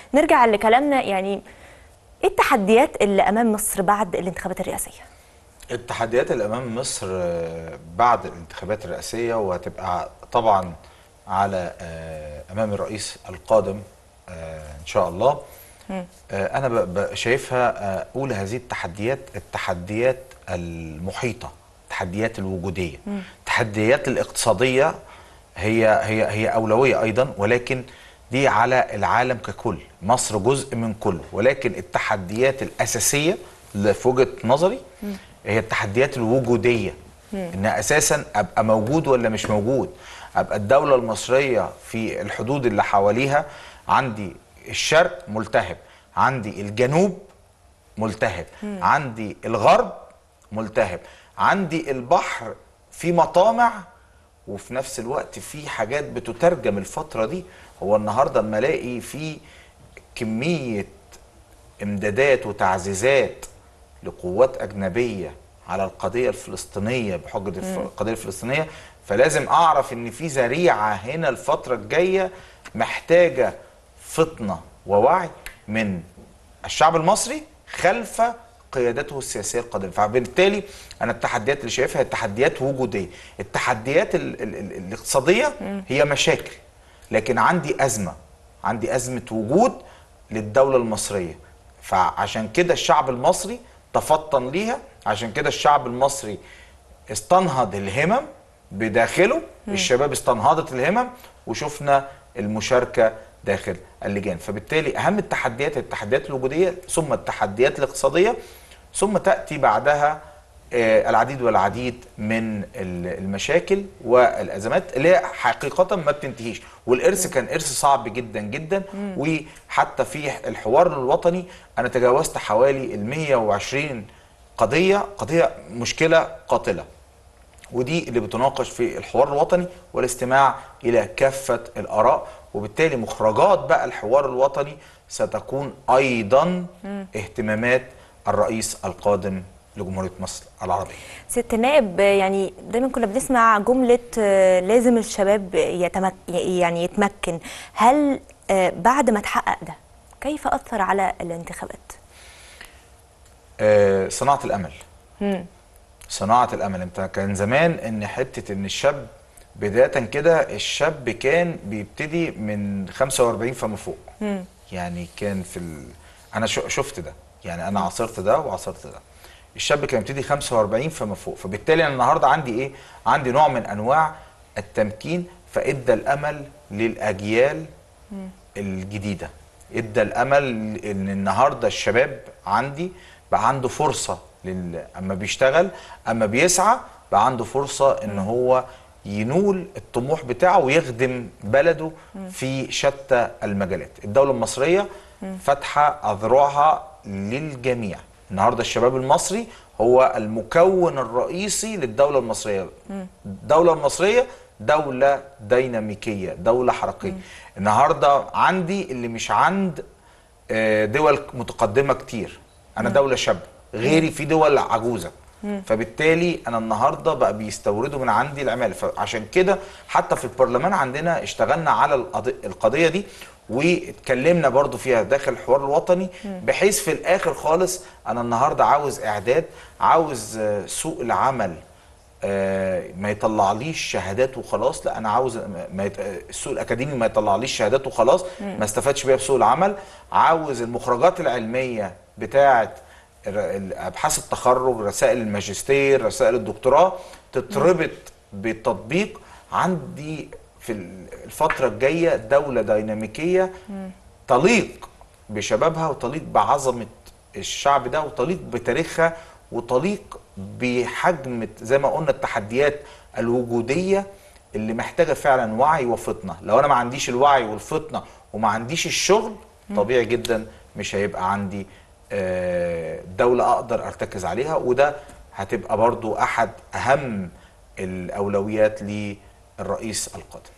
نرجع لكلامنا يعني ايه التحديات اللي امام مصر بعد الانتخابات الرئاسيه التحديات اللي امام مصر آه، بعد الانتخابات الرئاسيه وهتبقى طبعا على آه، امام الرئيس القادم آه، ان شاء الله آه، انا ب- ب- شايفها آه، اولى هذه التحديات التحديات المحيطه التحديات الوجوديه التحديات الاقتصاديه هي هي هي اولويه ايضا ولكن دي على العالم ككل مصر جزء من كله ولكن التحديات الاساسيه اللي في وجهه نظري هي التحديات الوجوديه ان اساسا ابقى موجود ولا مش موجود ابقى الدوله المصريه في الحدود اللي حواليها عندي الشرق ملتهب عندي الجنوب ملتهب عندي الغرب ملتهب عندي البحر في مطامع وفي نفس الوقت في حاجات بتترجم الفترة دي هو النهاردة اما الاقي في كمية امدادات وتعزيزات لقوات أجنبية على القضية الفلسطينية بحجة الف- القضية الفلسطينية فلازم أعرف إن في ذريعة هنا الفترة الجاية محتاجة فطنة ووعي من الشعب المصري خلف قيادته السياسيه القادمه فبالتالي انا التحديات اللي شايفها هي تحديات وجوديه التحديات ال ال ال الاقتصاديه هي مشاكل لكن عندي ازمه عندي ازمه وجود للدوله المصريه فعشان كده الشعب المصري تفطن ليها عشان كده الشعب المصري استنهض الهمم بداخله الشباب استنهضت الهمم وشفنا المشاركه داخل اللجان فبالتالي اهم التحديات هي التحديات الوجوديه ثم التحديات الاقتصاديه ثم تاتي بعدها آه، العديد والعديد من ال- المشاكل والازمات اللي هي حقيقه ما بتنتهيش والارث كان ارث صعب جدا جدا وحتى في الحوار الوطني انا تجاوزت حوالي ال 120 قضيه قضيه مشكله قاتله ودي اللي بتناقش في الحوار الوطني والاستماع الى كافه الاراء وبالتالي مخرجات بقى الحوار الوطني ستكون ايضا اهتمامات الرئيس القادم لجمهوريه مصر العربيه. ست النائب يعني دايما كنا بنسمع جملة آه، لازم الشباب يتمك يعني يتمكن هل آه، بعد ما تحقق ده كيف أثر على الانتخابات؟ آه، صناعه الامل. صناعه الامل انت كان زمان ان حته ان الشاب بدايه كده الشاب كان بيبتدي من 45 فما فوق. يعني كان في ال... انا شو- شفت ده يعني انا عاصرت ده وعاصرت ده الشاب كان يبتدي 45 فما فوق فبالتالي انا النهارده عندي ايه عندي نوع من انواع التمكين فادى الامل للاجيال الجديده ادى الامل ان النهارده الشباب عندي بقى عنده فرصه لل... اما بيشتغل اما بيسعى بقى عنده فرصه ان هو ينول الطموح بتاعه ويخدم بلده في شتى المجالات الدوله المصريه فاتحه اذرعها للجميع النهارده الشباب المصري هو المكون الرئيسي للدوله المصريه الدوله المصريه دولة ديناميكية دولة حركية النهاردة عندي اللي مش عند آه، دول متقدمة كتير أنا دولة شابة غيري في دول عجوزة فبالتالي أنا النهاردة بقى بيستوردوا من عندي العمالة فعشان كده حتى في البرلمان عندنا اشتغلنا على القضي- القضية دي واتكلمنا برضو فيها داخل الحوار الوطني بحيث في الآخر خالص أنا النهاردة عاوز إعداد عاوز آه، سوق العمل آه، ما يطلعليش شهادات وخلاص لا انا عاوز ما يت... السوق الاكاديمي ما يطلعليش شهادات وخلاص ما استفادش بيها في سوق العمل عاوز المخرجات العلميه بتاعه ال- ابحاث التخرج رسائل الماجستير رسائل الدكتوراه تتربط بالتطبيق عندي في الفتره الجايه دوله ديناميكيه تليق بشبابها وتليق بعظمه الشعب ده وتليق بتاريخها وتليق بحجم زي ما قلنا التحديات الوجوديه اللي محتاجه فعلا وعي وفطنه لو انا ما عنديش الوعي والفطنه وما عنديش الشغل طبيعي جدا مش هيبقى عندي آه، دولة أقدر أرتكز عليها وده هتبقى برضو أحد أهم الأولويات للرئيس القادم